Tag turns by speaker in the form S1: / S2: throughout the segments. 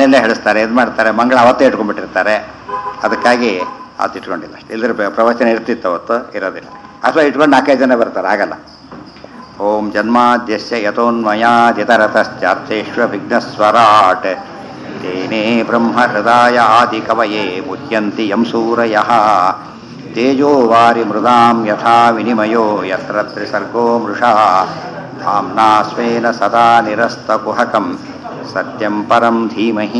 S1: ಮನೆಯಲ್ಲೇ ಹೇಳಿಸ್ತಾರೆ ಇದು ಮಾಡ್ತಾರೆ ಮಂಗಳ ಅವತ್ತೇ ಇಟ್ಕೊಂಡ್ಬಿಟ್ಟಿರ್ತಾರೆ ಅದಕ್ಕಾಗಿ ಅದು ಇಟ್ಕೊಂಡಿಲ್ಲ ಅಷ್ಟೇ ಇಲ್ಲದ್ರೆ ಪ್ರ- ಪ್ರವಚನ ಇರ್ತಿತ್ತು ಅವತ್ತು ಇರೋದಿಲ್ಲ ಅಥವಾ ಇಟ್ಕೊಂಡು ನಾಲ್ಕೈದು ಜನ ಬರ್ತಾರೆ ಆಗಲ್ಲ ಓಂ ಜನ್ಮಾದ್ಯಸ್ಯ ಯಥೋನ್ಮಯಾದಿತರತಶ್ಚಾರ್ಥೇಶ್ವ ವಿಘ್ನಸ್ವರಾಟ್ ತೇನೇ ಬ್ರಹ್ಮಹೃದಾಯ ಆದಿಕವಯೇ ಮುಹ್ಯಂತಿ ಯಂ ಸೂರಯಃ ತೇಜೋ ವಾರಿ ಮೃದಾಂ ಯಥಾ ವಿನಿಮಯೋ ಯತ್ರ ತ್ರಿಸರ್ಗೋ ಮೃಷಾ ಧಾಮ್ನಾ ಸ್ವೇನ ಸದಾ ನಿರಸ್ತಕುಹಕಂ ಸತ್ಯಂ ಪರಂ ಧೀಮಹಿ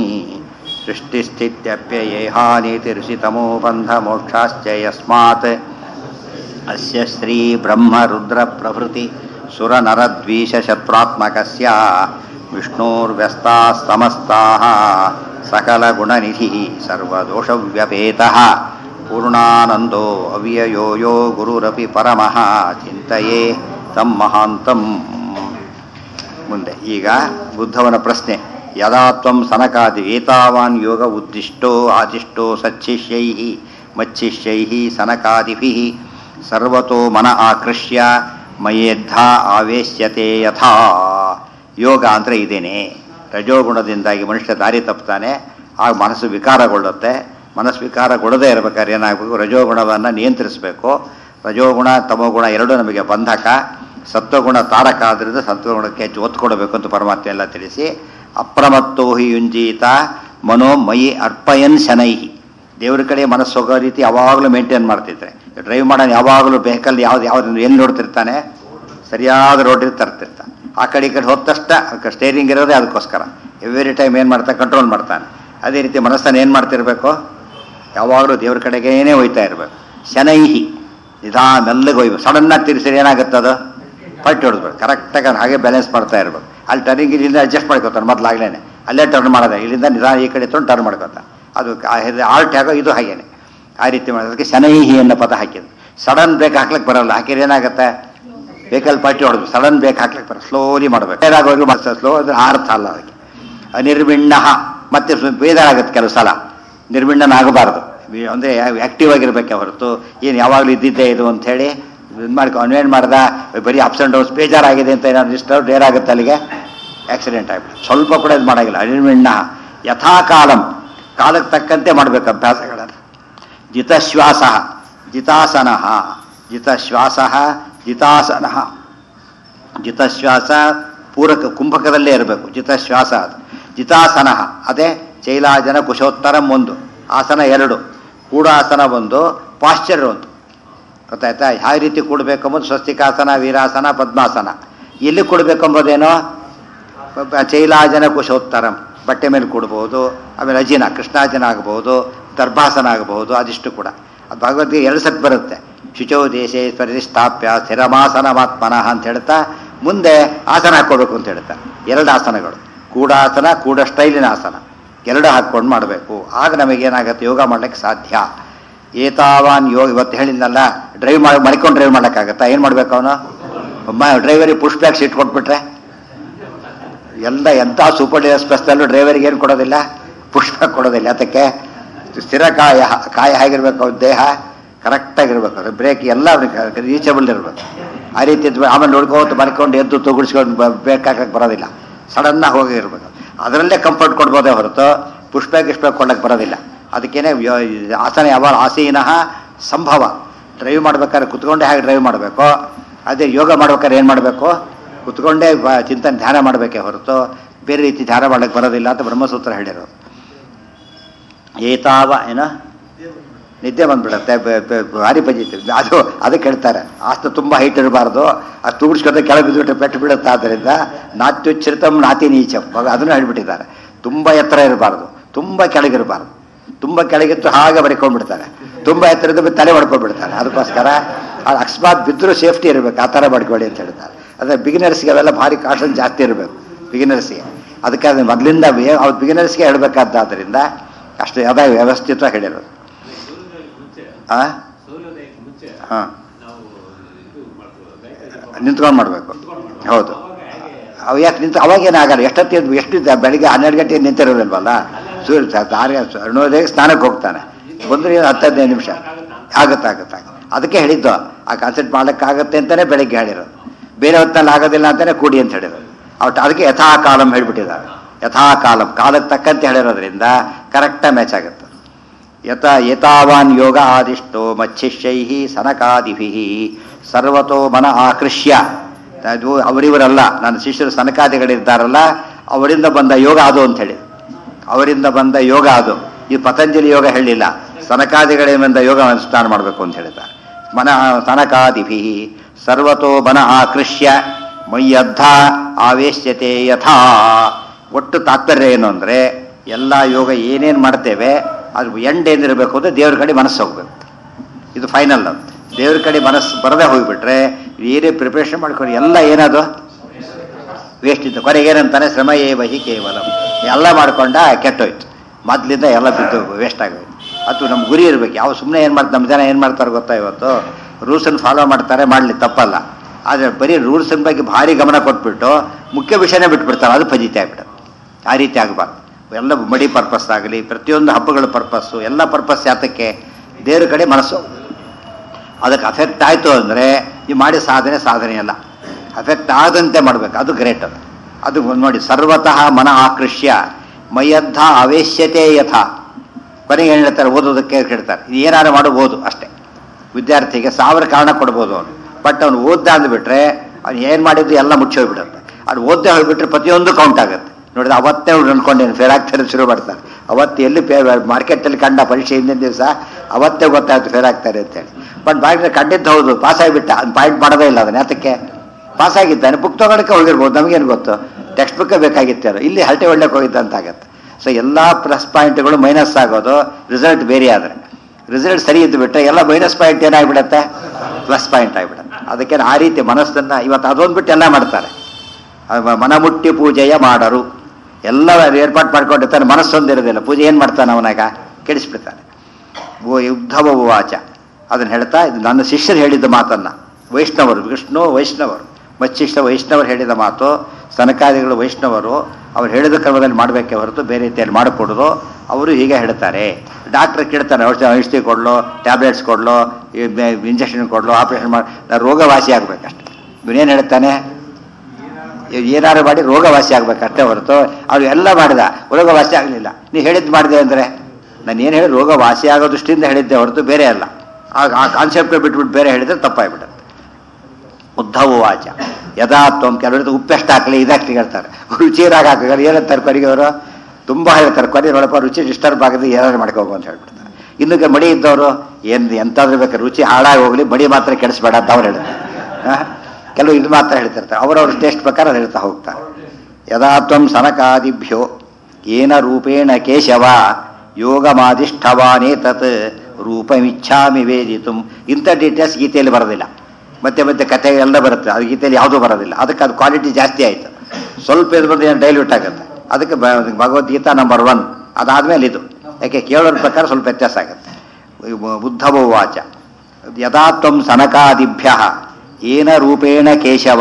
S1: ಸೃಷ್ಟಿಸ್ಥಿತ್ಯಪ್ಯಯೇಹಾನಿತಿರ್ಷಿತಮೋ ಬಂಧಮೋಕ್ಷಾಶ್ಚ ಯಸ್ಮಾತ್ ಅಸ್ಯ ಶ್ರೀ ಬ್ರಹ್ಮ ರುದ್ರ ಪ್ರಭೃತಿ ಸುರನರದ್ವೀಷಶತ್ರಾತ್ಮಕಸ್ಯ ವಿಷ್ಣೋರ್ವ್ಯಸ್ತಾः ಸಮಸ್ತಾः ಸಕಲಗುಣನಿಧಿः ಸರ್ವದೋಷವ್ಯಪೇತಃ ಪೂರ್ಣಾನಂದೋ ಅವ್ಯಯೋ ಯೋ ಗುರುರಪಿ ಪರಮಃ ಚಿಂತೆಯೇ ತಂ ಮಹಾಂತಂ ಮುಂದೆ ಈಗ ಬುದ್ಧವನ ಪ್ರಶ್ನೆ ಯದಾ ತ್ವಂ ಸನಕಾದಿ ಏತಾವಾನ್ ಯೋಗ ಉದ್ದಿಷ್ಟೋ ಆದಿಷ್ಟೋ ಸಚ್ಚಿಷ್ಯೈ ಮಚ್ಚಿಷ್ಯೈ ಸನಕಾದಿಭಿ ಸರ್ವತೋ ಮನ ಆಕೃಷ್ಯ ಮಯೇದ್ಧ ಆವೇಶ್ಯತೆ ಯಥಾ ಯೋಗ ಅಂದರೆ ಇದೇನೆ ರಜೋಗುಣದಿಂದಾಗಿ ಮನುಷ್ಯ ದಾರಿ ತಪ್ತಾನೆ ಆಗ ಮನಸ್ಸು ವಿಕಾರಗೊಳ್ಳುತ್ತೆ ಮನಸ್ಸು ವಿಕಾರಗೊಳ್ಳದೇ ಇರಬೇಕಾದ್ರೆ ಏನಾಗಬೇಕು ರಜೋಗುಣವನ್ನು ನಿಯಂತ್ರಿಸಬೇಕು ರಜೋಗುಣ ತಮೋಗುಣ ಎರಡೂ ನಮಗೆ ಬಂಧಕ ಸತ್ವಗುಣ ತಾರಕ ಆದ್ದರಿಂದ ಸತ್ವಗುಣಕ್ಕೆ ಹೆಚ್ಚು ಒತ್ತು ಕೊಡಬೇಕು ಅಂತ ಪರಮಾತ್ಮ ಎಲ್ಲ ತಿಳಿಸಿ ಅಪ್ರಮತ್ತೋ ಹಿ ಯುಂಜೀತ ಮನೋಮಯಿ ಅರ್ಪಯನ್ ಶನೈಹಿ ದೇವ್ರ ಕಡೆ ಮನಸ್ಸು ಹೋಗೋ ರೀತಿ ಯಾವಾಗಲೂ ಮೇಂಟೈನ್ ಮಾಡ್ತಿದ್ರೆ ಡ್ರೈವ್ ಮಾಡೋನು ಯಾವಾಗಲೂ ವೆಹಿಕಲ್ ಯಾವ್ದು ಯಾವ್ದು ಎಲ್ಲಿ ನೋಡ್ತಿರ್ತಾನೆ ಸರಿಯಾದ ರೋಡಿಗೆ ತರ್ತಿರ್ತಾನೆ ಆ ಕಡೆ ಈ ಕಡೆ ಹೋದ ತಕ್ಷಣ ಸ್ಟೇರಿಂಗ್ ಇರೋದೇ ಅದಕ್ಕೋಸ್ಕರ ಎವ್ರಿ ಟೈಮ್ ಏನು ಮಾಡ್ತಾನೆ ಕಂಟ್ರೋಲ್ ಮಾಡ್ತಾನೆ ಅದೇ ರೀತಿ ಮನಸ್ಸನ್ನು ಏನು ಮಾಡ್ತಿರ್ಬೇಕು ಯಾವಾಗಲೂ ದೇವ್ರ ಕಡೆಗೇನೆ ಹೋಯ್ತಾ ಇರಬೇಕು ಶನೈಹಿ ನಿಧಾನ ಮೆಲ್ಲಗೆ ಹೋಯ್ಬೇಕು ಸಡನ್ನಾಗಿ ತಿರ್ಸಿದ್ರೆ ಏನಾಗುತ್ತೆ ಅದು ಪಟ್ಟಿ ಹೊಡೆದ್ಬೇಕು ಕರೆಕ್ಟಾಗಿ ಅವ್ನು ಹಾಗೆ ಬ್ಯಾಲೆನ್ಸ್ ಮಾಡ್ತಾ ಇರ್ಬೇಕು ಅಲ್ಲಿ ಟರ್ನಿಂಗ್ ಇಲ್ಲಿಂದ ಅಡ್ಜಸ್ಟ್ ಮಾಡ್ಕೋತಾನೆ ಮೊದಲಾಗ್ಲೇ ಅಲ್ಲೇ ಟರ್ನ್ ಮಾಡೋದೆ ಇಲ್ಲಿಂದ ನಿಧಾನ ಈ ಕಡೆ ತೊಗೊಂಡು ಟರ್ನ್ ಮಾಡ್ಕೋತಾನೆ ಅದು ಆಲ್ಟ್ ಆಗೋ ಇದು ಹಾಗೇನೆ ಆ ರೀತಿ ಮಾಡೋದಕ್ಕೆ ಶನೈಹಿ ಅನ್ನೋ ಪದ ಹಾಕಿದ್ದು ಸಡನ್ ಬ್ರೇಕ್ ಹಾಕ್ಲಿಕ್ಕೆ ಬರಲ್ಲ ಹಾಕಿದ್ರೆ ಏನಾಗುತ್ತೆ ವೆಹಿಕಲ್ ಪಾರ್ಟಿ ಹೊಡೆದು ಸಡನ್ ಬ್ರೇಕ್ ಹಾಕ್ಲಿಕ್ಕೆ ಬರ ಸ್ಲೋಲಿ ಮಾಡಬೇಕು ಬೇರಾಗೋಗಿ ಮತ್ತೆ ಸ್ಲೋ ಅಂದ್ರೆ ಅರ್ಥ ಅಲ್ಲ ಅದಕ್ಕೆ ಅನಿರ್ವಿಣ್ಣ ಮತ್ತೆ ಬೇಜಾರಾಗುತ್ತೆ ಕೆಲವು ಸಲ ನಿರ್ವಿಣ್ಣನಾಗಬಾರ್ದು ಅಂದರೆ ಆ್ಯಕ್ಟಿವ್ ಆಗಿರ್ಬೇಕೆ ಹೊರತು ಏನು ಯಾವಾಗಲೂ ಇದ್ದಿದ್ದೇ ಇದು ಅಂಥೇಳಿ ಇದು ಮಾಡ್ಕೊ ಅನ್ವೇನ್ ಮಾಡ್ದ ಬರೀ ಅಪ್ಸ್ ಆ್ಯಂಡ್ ಡೌನ್ಸ್ ಬೇಜಾರಾಗಿದೆ ಅಂತ ಏನಾದ್ರು ಡಿಸ್ಟರ್ಬ್ ಏನಾಗುತ್ತೆ ಅಲ್ಲಿಗೆ ಆಕ್ಸಿಡೆಂಟ್ ಆಗ್ಬಿಟ್ಟು ಸ್ವಲ್ಪ ಕೂಡ ಇದು ಮಾಡೋಂಗಿಲ್ಲ ಅನಿರ್ವಿಣ್ಣ ಯಥಾಕಾಲಂ ಕಾಲಕ್ಕೆ ತಕ್ಕಂತೆ ಮಾಡಬೇಕು ಅಭ್ಯಾಸಗಳನ್ನು ಜಿತಶ್ವಾಸ ಜಿತಾಸನ ಜಿತಶ್ವಾಸ ಜಿತಾಸನ ಜಿತಶ್ವಾಸ ಪೂರಕ ಕುಂಭಕದಲ್ಲೇ ಇರಬೇಕು ಜಿತಶ್ವಾಸ ಅದು ಜಿತಾಸನ ಅದೇ ಚೈಲಾಜನ ಕುಶೋತ್ತರಂ ಒಂದು ಆಸನ ಎರಡು ಕೂಡಾಸನ ಒಂದು ಪಾಶ್ಚರ್ ಒಂದು ಗೊತ್ತಾಯ್ತಾ ಯಾವ ರೀತಿ ಕೂಡಬೇಕು ಅಂಬೋದು ಸ್ವಸ್ತಿಕಾಸನ ವೀರಾಸನ ಪದ್ಮಾಸನ ಎಲ್ಲಿ ಕೊಡಬೇಕೆಂಬುದೇನೋ ಚೈಲಾಜನ ಕುಶೋತ್ತರಂ ಬಟ್ಟೆ ಮೇಲೆ ಕೊಡ್ಬೋದು ಆಮೇಲೆ ಅಜಿನ ಕೃಷ್ಣಾಜನ ಆಗ್ಬೋದು ದರ್ಭಾಸನ ಆಗಬಹುದು ಅದಿಷ್ಟು ಕೂಡ ಅದು ಭಗವದ್ಗೀತೆ ಎರಡು ಸತ್ ಬರುತ್ತೆ ಶುಚೌ ದೇಶೇ ಸ್ಥಾಪ್ಯ ಸ್ಥಿರಮಾಸನಮಾತ್ಮನಃ ಅಂತ ಹೇಳ್ತಾ ಮುಂದೆ ಆಸನ ಹಾಕ್ಕೋಬೇಕು ಅಂತ ಹೇಳ್ತಾ ಎರಡು ಆಸನಗಳು ಕೂಡಾಸನ ಕೂಡ ಸ್ಟೈಲಿನ ಆಸನ ಎರಡು ಹಾಕ್ಕೊಂಡು ಮಾಡಬೇಕು ಆಗ ನಮಗೇನಾಗುತ್ತೆ ಯೋಗ ಮಾಡ್ಲಿಕ್ಕೆ ಸಾಧ್ಯ ಏತಾವಾನ್ ಯೋಗ ಇವತ್ತು ಹೇಳಿದ್ನಲ್ಲ ಡ್ರೈವ್ ಮಾಡಿ ಮಡ್ಕೊಂಡು ಡ್ರೈವ್ ಮಾಡೋಕ್ಕಾಗತ್ತಾ ಏನು ಮಾಡ್ಬೇಕು ಅವನು ಡ್ರೈವರಿಗೆ ಪುಷ್ ಬ್ಯಾಕ್ ಸೀಟ್ ಕೊಟ್ಬಿಟ್ರೆ ಎಲ್ಲ ಎಂಥ ಸೂಪರ್ ಡಿ ಎಕ್ಸ್ಪ್ರೆಸ್ನಲ್ಲೂ ಡ್ರೈವರಿಗೆ ಏನು ಕೊಡೋದಿಲ್ಲ ಪುಷ್ ಬ್ಯಾಕ್ ಕೊಡೋದಿಲ್ಲ ಅದಕ್ಕೆ ಸ್ಥಿರ ಕಾಯ ಕಾಯ ಹೇಗಿರ್ಬೇಕು ಅವ್ರ ದೇಹ ಕರೆಕ್ಟಾಗಿರ್ಬೇಕು ಅದು ಬ್ರೇಕ್ ಎಲ್ಲ ರೀಚಬಲ್ ಇರಬೇಕು ಆ ರೀತಿ ಇದ್ಮೇಲೆ ಆಮೇಲೆ ನೋಡ್ಕೋತ ಮರ್ಕೊಂಡು ಎದ್ದು ತುಗುಡಿಸ್ಕೊಂಡು ಬ್ರೇಕ್ ಹಾಕಕ್ಕೆ ಬರೋದಿಲ್ಲ ಸಡನ್ನಾಗಿ ಹೋಗಿ ಇರಬೇಕು ಅದರಲ್ಲೇ ಕಂಫರ್ಟ್ ಕೊಡ್ಬೋದೇ ಹೊರತು ಪುಷ್ಪ ಗಿಷ್ಪ ಕೊಡಕ್ಕೆ ಬರೋದಿಲ್ಲ ಅದಕ್ಕೇನೆ ವ್ಯ- ಆಸನ ಯಾವಾಗ ಆಸೀನಃ ಸಂಭವ ಡ್ರೈವ್ ಮಾಡ್ಬೇಕಾದ್ರೆ ಕುತ್ಕೊಂಡೇ ಹಾಗೆ ಡ್ರೈವ್ ಮಾಡಬೇಕು ಅದೇ ಯೋಗ ಮಾಡ್ಬೇಕಾದ್ರೆ ಏನು ಮಾಡಬೇಕು ಕುತ್ಕೊಂಡೇ ಬ- ಚಿಂತನೆ ಧ್ಯಾನ ಮಾಡಬೇಕೇ ಹೊರತು ಬೇರೆ ರೀತಿ ಧ್ಯಾನ ಮಾಡಕ್ಕೆ ಬರೋದಿಲ್ಲ ಅಂತ ಬ್ರಹ್ಮಸೂತ್ರ ಹೇಳಿರೋದು ಏತಾವ ಏನ ನಿದ್ದೆ ಬಂದ್ಬಿಡುತ್ತೆ ಬ- ಬ- ಭಾರಿ ಬಜೀತಿ ಅದು ಅದಕ್ಕೆ ಹೇಳ್ತಾರೆ ಆಸ್ತ ತುಂಬ ಹೈಟ್ ಇರಬಾರ್ದು ಅದು ತುಗಿಸ್ಕೊಂಡ್ರೆ ಕೆಳಗೆ ಬಿದ್ದುಬಿಟ್ರೆ ಪೆಟ್ಟು ಬೀಳುತ್ತೆ ಆದ್ದರಿಂದ ನಾತ್ಯುಚ್ಛರಿತಂ ನಾತಿ ನೀಚಂ ಅವಾಗ ಅದನ್ನು ಹೇಳ್ಬಿಟ್ಟಿದ್ದಾರೆ ತುಂಬ ಎತ್ತರ ಇರಬಾರ್ದು ತುಂಬ ಕೆಳಗಿರಬಾರ್ದು ತುಂಬ ಕೆಳಗಿತ್ತು ಹಾಗೆ ಬರಿಕೊಂಡ್ಬಿಡ್ತಾರೆ ತುಂಬ ಎತ್ತರದ ಮೇಲೆ ತಲೆ ಹೊಡ್ಕೊಂಡ್ಬಿಡ್ತಾರೆ ಅದಕ್ಕೋಸ್ಕರ ಅದು ಅಕಸ್ಮಾತ್ ಬಿದ್ದರೂ ಸೇಫ್ಟಿ ಇರಬೇಕು ಆ ಥರ ಮಾಡ್ಕೊಳ್ಳಿ ಅಂತ ಹೇಳ್ತಾರೆ ಅಂದರೆ ಬಿಗಿನರ್ಸ್ಗೆ ಅವೆಲ್ಲ ಭಾರಿ ಕಾಷನ್ ಜಾಸ್ತಿ ಇರಬೇಕು ಬಿಗಿನರ್ಸ್ಗೆ ಅದಕ್ಕೆ ಅದು ಮೊದಲಿಂದ ಅವ್ರು ಬಿಗಿನರ್ಸ್ಗೆ ಹೇಳಬೇಕಾದ್ದರಿಂದ ಅಷ್ಟು ಅದ ವ್ಯವಸ್ಥಿತ ಹೇಳಿರೋದು ಆ
S2: ಸೂರ್ಯೋದಯಕ್ಕೆ ಮುಂಚೆ
S1: ಹಾಂ
S2: ನಾವು ಇದು ಮಾಡ್ತೀವಿ
S1: ನಿಂತ್ಕೊಂಡು ಮಾಡಬೇಕು ಹೌದು
S2: ಅವಾಗ ಹೇಗೆ
S1: ಅವು ಯಾಕೆ ನಿಂತು ಅವಾಗೇನಾಗಲ್ಲ ಎಷ್ಟೊತ್ತು ಎಷ್ಟು ಬೆಳಿಗ್ಗೆ ಹನ್ನೆರಡು ಗಂಟೆಗೆ ನಿಂತಿರೋದಿಲ್ವಲ್ಲ ಸೂರ್ಯ ದಾರಿ ಅರುಣೋದಯಕ್ಕೆ ಸ್ನಾನಕ್ಕೆ ಹೋಗ್ತಾನೆ ಬಂದ್ರೆ ಏನು ಹತ್ತು ಹದಿನೈದು ನಿಮಿಷ ಆಗುತ್ತೆ ಆಗುತ್ತೆ ಆಗುತ್ತೆ ಅದಕ್ಕೆ ಹೇಳಿದ್ದು ಆ ಕಾನ್ಸೆಪ್ಟ್ ಮಾಡೋಕ್ಕಾಗತ್ತೆ ಅಂತಲೇ ಬೆಳಿಗ್ಗೆ ಹೇಳಿರೋದು ಬೇರೆ ಹೊತ್ತಿನಲ್ಲಿ ಆಗೋದಿಲ್ಲ ಅಂತಲೇ ಕೂಡಿ ಅಂತ ಹೇಳಿರೋದು ಅವ್ರು ಅದಕ್ಕೆ ಯಥಾ ಕಾಲಂ ಹೇಳ್ಬಿಟ್ಟಿದ್ದಾರೆ ಯಥಾ ಕಾಲಂ ಕಾಲಕ್ಕೆ ತಕ್ಕಂತೆ ಹೇಳಿರೋದ್ರಿಂದ ಕರೆಕ್ಟಾಗಿ ಮ್ಯಾಚ್ ಆಗುತ್ತೆ ಯತ ಯತಾವಾನ್ ಯೋಗ ಆದಿಷ್ಟೋ ಮಚ್ಚಿಷ್ಯೈ ಸನಕಾದಿಭಿ ಸರ್ವತೋ ಮನ ಆಕೃಷ್ಯ ಅದು ಅವರಿವರಲ್ಲ ನನ್ನ ಶಿಷ್ಯರು ಸನಕಾದಿಗಳಿದ್ದಾರಲ್ಲ ಅವರಿಂದ ಬಂದ ಯೋಗ ಅದು ಅಂತ ಹೇಳಿ ಅವರಿಂದ ಬಂದ ಯೋಗ ಅದು ಈ ಪತಂಜಲಿ ಯೋಗ ಹೇಳಿಲ್ಲ ಸನಕಾದಿಗಳಿಂದ ಬಂದ ಯೋಗ ಅನುಷ್ಠಾನ ಮಾಡಬೇಕು ಅಂತ ಹೇಳಿದ್ದಾರೆ ಮನ ಸನಕಾದಿಭಿ ಸರ್ವತೋ ಮನ ಆಕೃಷ್ಯ ಮೈಯದ್ಧ ಆವೇಶ್ಯತೆ ಯಥಾ ಒಟ್ಟು ತಾತ್ಪರ್ಯ ಏನು ಅಂದರೆ ಎಲ್ಲ ಯೋಗ ಏನೇನು ಮಾಡ್ತೇವೆ ಅದು ಎಂಡ್ ಏನಿರಬೇಕು ಅಂದರೆ ದೇವ್ರ ಕಡೆ ಮನಸ್ಸು ಹೋಗ್ಬೇಕು ಇದು ಫೈನಲ್ ಅಂತ ದೇವ್ರ ಕಡೆ ಮನಸ್ಸು ಬರದೇ ಹೋಗ್ಬಿಟ್ರೆ ಏನೇ ಪ್ರಿಪ್ರೇಷನ್ ಮಾಡ್ಕೊಂಡು ಎಲ್ಲ ಏನದು ವೇಸ್ಟ್ ಇತ್ತು ಕೊನೆಗೆ ಏನಂತಾನೆ ಶ್ರಮ ಏ ವಹಿ ಕೇವಲ ಎಲ್ಲ ಮಾಡ್ಕೊಂಡ ಕೆಟ್ಟೋಯ್ತು ಮೊದಲಿಂದ ಎಲ್ಲ ಬಿದ್ದು ವೇಸ್ಟ್ ಆಗೋಯ್ತು ಅದು ನಮ್ಮ ಗುರಿ ಇರಬೇಕು ಯಾವ ಸುಮ್ಮನೆ ಏನು ಮಾಡ್ತಾರೆ ನಮ್ಮ ಜನ ಏನು ಮಾಡ್ತಾರೆ ಗೊತ್ತಾ ಇವತ್ತು ರೂಲ್ಸನ್ನು ಫಾಲೋ ಮಾಡ್ತಾರೆ ಮಾಡಲಿ ತಪ್ಪಲ್ಲ ಆದರೆ ಬರೀ ರೂಲ್ಸಿನ ಬಗ್ಗೆ ಭಾರಿ ಗಮನ ಕೊಟ್ಬಿಟ್ಟು ಮುಖ್ಯ ವಿಷಯನೇ ಬಿಟ್ಬಿಡ್ತಾರೆ ಅದು ಫಜಿತಿ ಆಗ್ಬಿಡುತ್ತೆ ಆ ರೀತಿ ಆಗಬಾರ್ದು ಎಲ್ಲ ಮಡಿ ಪರ್ಪಸ್ ಆಗಲಿ ಪ್ರತಿಯೊಂದು ಹಬ್ಬಗಳ ಪರ್ಪಸ್ಸು ಎಲ್ಲ ಪರ್ಪಸ್ ಯಾತಕ್ಕೆ ದೇವ್ರ ಕಡೆ ಮನಸ್ಸು ಅದಕ್ಕೆ ಅಫೆಕ್ಟ್ ಆಯಿತು ಅಂದರೆ ಈ ಮಾಡಿ ಸಾಧನೆ ಸಾಧನೆ ಅಲ್ಲ ಅಫೆಕ್ಟ್ ಆದಂತೆ ಮಾಡಬೇಕು ಅದು ಗ್ರೇಟ್ ಅದು ಅದು ನೋಡಿ ಸರ್ವತಃ ಮನ ಆಕೃಷ್ಯ ಮೈಯದ್ಧ ಅವೇಶ್ಯತೆ ಯಥ ಕೊನೆಗೆ ಏನು ಹೇಳ್ತಾರೆ ಓದೋದಕ್ಕೆ ಹೇಳ್ತಾರೆ ಇದು ಏನಾರು ಮಾಡಬಹುದು ಅಷ್ಟೇ ವಿದ್ಯಾರ್ಥಿಗೆ ಸಾವಿರ ಕಾರಣ ಕೊಡ್ಬೋದು ಅವನು ಬಟ್ ಅವನು ಓದ್ದ ಅಂದ್ಬಿಟ್ರೆ ಅವ್ನು ಏನು ಮಾಡಿದ್ದು ಎಲ್ಲ ಮುಚ್ಚಿ ಹೋಗ್ಬಿಡುತ್ತೆ ಅದು ಓದ್ದೆ ಹೋಗ್ಬಿಟ್ರೆ ಪ್ರತಿಯೊಂದು ಕೌಂಟ್ ಆಗುತ್ತೆ ನೋಡಿದ್ರೆ ಅವತ್ತೇ ಅವ್ರು ಅನ್ಕೊಂಡೇನು ಫೇಲ್ ಆಗ್ತಾರೆ ಶುರು ಮಾಡ್ತಾರೆ ಅವತ್ತು ಎಲ್ಲಿ ಫೇ ಮಾರ್ಕೆಟಲ್ಲಿ ಕಂಡ ಪರೀಕ್ಷೆ ಹಿಂದಿನ ದಿವಸ ಅವತ್ತೇ ಗೊತ್ತಾಯ್ತು ಫೇಲ್ ಆಗ್ತಾರೆ ಅಂತೇಳಿ ಬಟ್ ಬಾಯ್ರೆ ಕಂಡಿದ್ದು ಹೌದು ಪಾಸ್ ಆಗಿಬಿಟ್ಟ ಅದು ಪಾಯಿಂಟ್ ಮಾಡೋದೇ ಇಲ್ಲ ಅದನ್ನ ಯಾತಕ್ಕೆ ಪಾಸ್ ಆಗಿದ್ದಾನೆ ಬುಕ್ ತಗೊಳಕ್ಕೆ ಹೋಗಿರ್ಬೋದು ನಮಗೇನು ಗೊತ್ತು ಟೆಕ್ಸ್ಟ್ ಬುಕ್ಕೇ ಬೇಕಾಗಿತ್ತು ಇಲ್ಲಿ ಹರಟೆ ಒಳ್ಳೆಗೆ ಹೋಗಿದ್ದ ಅಂತ ಆಗತ್ತೆ ಸೊ ಎಲ್ಲ ಪ್ಲಸ್ ಪಾಯಿಂಟ್ಗಳು ಮೈನಸ್ ಆಗೋದು ರಿಸಲ್ಟ್ ಬೇರೆ ಆದರೆ ರಿಸಲ್ಟ್ ಸರಿ ಇದ್ದು ಬಿಟ್ಟರೆ ಎಲ್ಲ ಮೈನಸ್ ಪಾಯಿಂಟ್ ಏನಾಗ್ಬಿಡತ್ತೆ ಪ್ಲಸ್ ಪಾಯಿಂಟ್ ಆಗಿಬಿಡುತ್ತೆ ಅದಕ್ಕೆ ಆ ರೀತಿ ಮನಸ್ಸನ್ನು ಇವತ್ತು ಅದೊಂದು ಬಿಟ್ಟು ಎಲ್ಲ ಮಾಡ್ತಾರೆ ಅವ ಮನಮುಟ್ಟಿ ಪೂಜೆಯ ಮಾಡರು ಎಲ್ಲ ಏರ್ಪಾಟ್ ಮಾಡ್ಕೊಂಡಿರ್ತಾನೆ ಮನಸ್ಸೊಂದಿರೋದಿಲ್ಲ ಪೂಜೆ ಏನು ಮಾಡ್ತಾನೆ ಅವನಾಗ ಕೆಡಿಸ್ಬಿಡ್ತಾನೆ ಓ ಯುದ್ಧವ ವಾಚ ಅದನ್ನು ಹೇಳ್ತಾ ಇದು ನನ್ನ ಶಿಷ್ಯರು ಹೇಳಿದ ಮಾತನ್ನು ವೈಷ್ಣವರು ವಿಷ್ಣು ವೈಷ್ಣವರು ಮಚ್ಚಿಷ್ಟ ವೈಷ್ಣವರು ಹೇಳಿದ ಮಾತು ಸನಕಾದಿಗಳು ವೈಷ್ಣವರು ಅವ್ರು ಹೇಳಿದ ಕ್ರಮದಲ್ಲಿ ಮಾಡಬೇಕೆ ಹೊರತು ಬೇರೆ ರೀತಿಯಲ್ಲಿ ಮಾಡಿಕೊಡೋದು ಅವರು ಹೀಗೆ ಹೇಳ್ತಾರೆ ಡಾಕ್ಟ್ರ್ ಕೇಳ್ತಾನೆ ಔಷಧಿ ಔಷಧಿ ಕೊಡಲು ಟ್ಯಾಬ್ಲೆಟ್ಸ್ ಕೊಡಲು ಇಂಜೆಕ್ಷನ್ ಕೊಡಲು ಆಪರೇಷನ್ ಮಾಡಿ ರೋಗವಾಸಿ ಆಗಬೇಕಷ್ಟೆ ಇವನೇನು ಹೇಳ್ತಾನೆ ಏನಾರು ಮಾಡಿ ರೋಗವಾಸಿ ಆಗ್ಬೇಕಷ್ಟೇ ಹೊರತು ಅವ್ರು ಎಲ್ಲ ಮಾಡಿದ ರೋಗವಾಸಿ ಆಗಲಿಲ್ಲ ನೀ ಹೇಳಿದ್ದು ಮಾಡಿದೆ ಅಂದರೆ ನಾನು ಏನು ಹೇಳಿ ರೋಗವಾಸಿ ಆಗೋ ದೃಷ್ಟಿಯಿಂದ ಹೇಳಿದ್ದೆ ಹೊರತು ಬೇರೆ ಅಲ್ಲ ಆ- ಆ ಕಾನ್ಸೆಪ್ಟ್ ಬಿಟ್ಬಿಟ್ಟು ಬೇರೆ ಹೇಳಿದ್ರೆ ತಪ್ಪಾಗ್ಬಿಡುತ್ತೆ ಉದ್ಧವ ವಾಚ ಯದಾ ತ್ವಂ ಕೆಲವರು ಉಪ್ಪೆಷ್ಟು ಹಾಕಲಿ ಇದಾಕಲಿ ಹೇಳ್ತಾರೆ ರುಚಿರಾಗ ಹಾಕಿದ್ರೆ ಏನಂತಾರೆ ಕೊನೆಗೆ ಅವರು ತುಂಬ ಹೇಳ್ತಾರೆ ಕೊನೆ ನೋಡಪ್ಪ ರುಚಿ ಡಿಸ್ಟರ್ಬ್ ಆಗದೆ ಏನಾದ್ರು ಮಾಡ್ಕೋಬೇಕು ಅಂತ ಹೇಳ್ಬಿಡ್ತಾರೆ ಇನ್ನೂ ಮಡಿ ಇದ್ದವರು ಏನು ಎಂತಾದ್ರೂ ಬೇಕಾದ್ರೆ ರುಚಿ ಹಾಳಾಗಿ ಹೋಗ್ಲಿ ಮಡಿ ಮಾತ್ರ ಕೆಡಿಸ್ಬೇಡ ಅಂತ ಅವ್ರು ಹೇಳ್ತಾರೆ ಆ? ಕೆಲವು ಇದು ಮಾತ್ರ ಹೇಳ್ತಿರ್ತಾರೆ ಅವರವ್ರ ಟೇಸ್ಟ್ ಪ್ರಕಾರ ಅದು ಹೇಳ್ತಾ ಹೋಗ್ತಾರೆ ಯದಾ ತ್ವಂ ಸನಕಾದಿಭ್ಯೋ ಏನ ರೂಪೇಣ ಕೇಶವ ಯೋಗಮಾಧಿಷ್ಠವಾನೇ ತತ್ ರೂಪಮಿಚ್ಛಾಮಿ ವೇದಿತು ಇಂಥ ಡೀಟೇಲ್ಸ್ ಗೀತೆಯಲ್ಲಿ ಬರೋದಿಲ್ಲ ಮತ್ತೆ ಮತ್ತೆ ಕಥೆ ಎಲ್ಲ ಬರುತ್ತೆ ಅದು ಗೀತೆಯಲ್ಲಿ ಯಾವುದೂ ಬರೋದಿಲ್ಲ ಅದಕ್ಕೆ ಅದು ಕ್ವಾಲಿಟಿ ಜಾಸ್ತಿ ಆಯಿತು ಸ್ವಲ್ಪ ಇದು ಬಂದು ಏನು ಡೈಲ್ಯೂಟ್ ಆಗುತ್ತೆ ಅದಕ್ಕೆ ಬ- ಭಗವದ್ಗೀತಾ ನಂಬರ್ ಒನ್ ಅದಾದಮೇಲೆ ಇದು ಯಾಕೆ ಕೇಳೋರ ಪ್ರಕಾರ ಸ್ವಲ್ಪ ವ್ಯತ್ಯಾಸ ಆಗುತ್ತೆ ಉದ್ಧವ ವಾಚ ಯದಾ ತ್ವಂ ಸನಕಾದಿಭ್ಯ ಏನ ರೂಪೇಣ ಕೇಶವ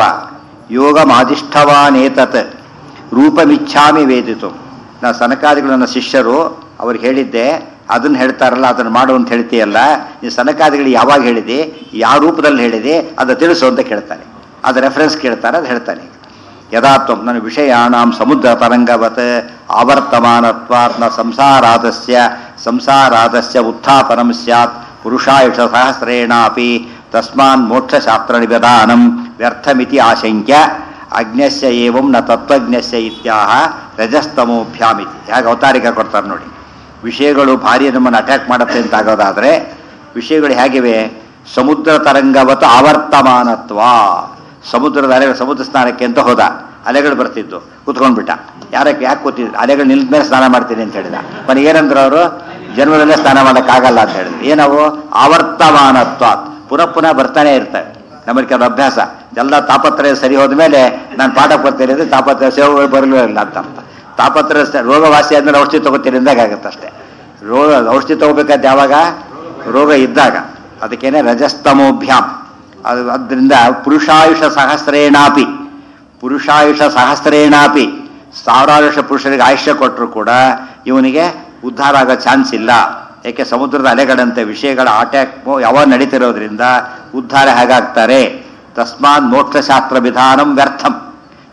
S1: ಯೋಗಮಾಧಿಷ್ಠವಾನೇತತ್ ರೂಪಮಿಚ್ಛಾಮಿ ವೇದಿತು ನಾ ಸನಕಾದಿಗಳು ನನ್ನ ಶಿಷ್ಯರು ಅವ್ರಿಗೆ ಹೇಳಿದ್ದೆ ಅದನ್ನು ಹೇಳ್ತಾರಲ್ಲ ಅದನ್ನು ಮಾಡು ಅಂತ ಹೇಳ್ತೀಯಲ್ಲ ಈ ಸನಕಾದಿಗಳು ಯಾವಾಗ ಹೇಳಿದೆ ಯಾವ ರೂಪದಲ್ಲಿ ಹೇಳಿದೆ ಅದು ತಿಳಿಸು ಅಂತ ಕೇಳ್ತಾನೆ ಅದು ರೆಫರೆನ್ಸ್ ಕೇಳ್ತಾರೆ ಅದು ಹೇಳ್ತಾನೆ ಯದಾತ್ವಂ ನನ್ನ ವಿಷಯಾಣಾಂ ಸಮುದ್ರ ತರಂಗವತ್ ಆವರ್ತಮಾನತ್ವಾತ್ ನ ಸಂಸಾರಾದಸ್ಯ ಸಂಸಾರಾದಸ್ಯ ಉತ್ಥಾಪನಂ ಸ್ಯಾತ್ ಪುರುಷಾಯುಷ ಸಹಸ್ರೇಣಾಪಿ ತಸ್ಮಾನ್ ಮೋಕ್ಷಶಾಸ್ತ್ರ ನಿವೇದಾನಂ ವ್ಯರ್ಥಮಿತಿ ಆಶಂಕ್ಯ ಅಜ್ಞಸ್ಯ ಏವಂ ನ ತತ್ವಜ್ಞಸ್ಯ ಇತ್ಯಾಹ ರಜಸ್ತಮೋಭ್ಯಾಮಿತಿ ಹೇಗೆ ಅವತಾರಿಕ ಕೊಡ್ತಾರೆ ನೋಡಿ ವಿಷಯಗಳು ಭಾರಿ ನಮ್ಮನ್ನು ಅಟ್ಯಾಕ್ ಮಾಡುತ್ತೆ ಅಂತ ಆಗೋದಾದರೆ ವಿಷಯಗಳು ಹೇಗಿವೆ ಸಮುದ್ರ ತರಂಗವತ್ತು ಆವರ್ತಮಾನತ್ವ ಸಮುದ್ರದ ಅಲೆಗಳು ಸಮುದ್ರ ಸ್ನಾನಕ್ಕೆ ಅಂತ ಹೋದ ಅಲೆಗಳು ಬರ್ತಿದ್ದು ಕೂತ್ಕೊಂಡ್ಬಿಟ್ಟ ಯಾರಕ್ಕೆ ಯಾಕೆ ಕೂತಿದ್ರು ಅಲೆಗಳು ನಿಲ್ದ ಮೇಲೆ ಸ್ನಾನ ಮಾಡ್ತೀನಿ ಅಂತ ಹೇಳಿದ ಕೊನೆಗೆ ಏನಂದ್ರು ಅವರು ಜನ್ಮದಲ್ಲೇ ಸ್ನಾನ ಮಾಡೋಕ್ಕಾಗಲ್ಲ ಅಂತ ಹೇಳಿದ್ರು ಏನವು ಆವರ್ತಮಾನತ್ವ ಪುನಃ ಪುನಃ ಬರ್ತಾನೆ ಇರ್ತವೆ ನಮಗೆ ಕೆಲವು ಅಭ್ಯಾಸ ಎಲ್ಲ ತಾಪತ್ರಯ ಸರಿ ಹೋದ ಮೇಲೆ ನಾನು ಪಾಠ ಕೊಡ್ತೀನಿ ಅಂದರೆ ತಾಪತ್ರಯ ಸೇವೆಗಳು ಬರಲೂ ಇಲ್ಲ ಅಂತ ಅರ್ಥ ತಾಪತ್ರಯ ಸ- ರೋಗವಾಸಿ ಆದ್ಮೇಲೆ ಔಷಧಿ ತಗೋತೀನಿ ಅಂದಾಗ ಆಗುತ್ತೆ ಅಷ್ಟೇ ರೋಗ ಔಷಧಿ ತಗೋಬೇಕಾದ ಯಾವಾಗ ರೋಗ ಇದ್ದಾಗ ಅದಕ್ಕೇನೆ ರಜಸ್ತಮೋಭ್ಯಾಮ್ ಅದು ಅದರಿಂದ ಪುರುಷಾಯುಷ ಸಹಸ್ರೇಣಾಪಿ ಪುರುಷಾಯುಷ ಸಹಸ್ರೇಣಾಪಿ ಸಾವಿರಾರು ವರ್ಷ ಪುರುಷರಿಗೆ ಆಯುಷ್ಯ ಕೊಟ್ಟರು ಕೂಡ ಇವನಿಗೆ ಉದ್ಧಾರ ಆಗೋ ಚಾನ್ಸ್ ಇಲ್ಲ ಯಾಕೆ ಸಮುದ್ರದ ಅಲೆಗಳಂತೆ ವಿಷಯಗಳ ಅಟ್ಯಾಕ್ ಯಾವಾಗ ನಡೀತಿರೋದ್ರಿಂದ ಉದ್ಧಾರ ಹೇಗಾಗ್ತಾರೆ ತಸ್ಮಾತ್ ಮೋಕ್ಷಶಾಸ್ತ್ರ ವಿಧಾನಂ ವ್ಯರ್ಥಂ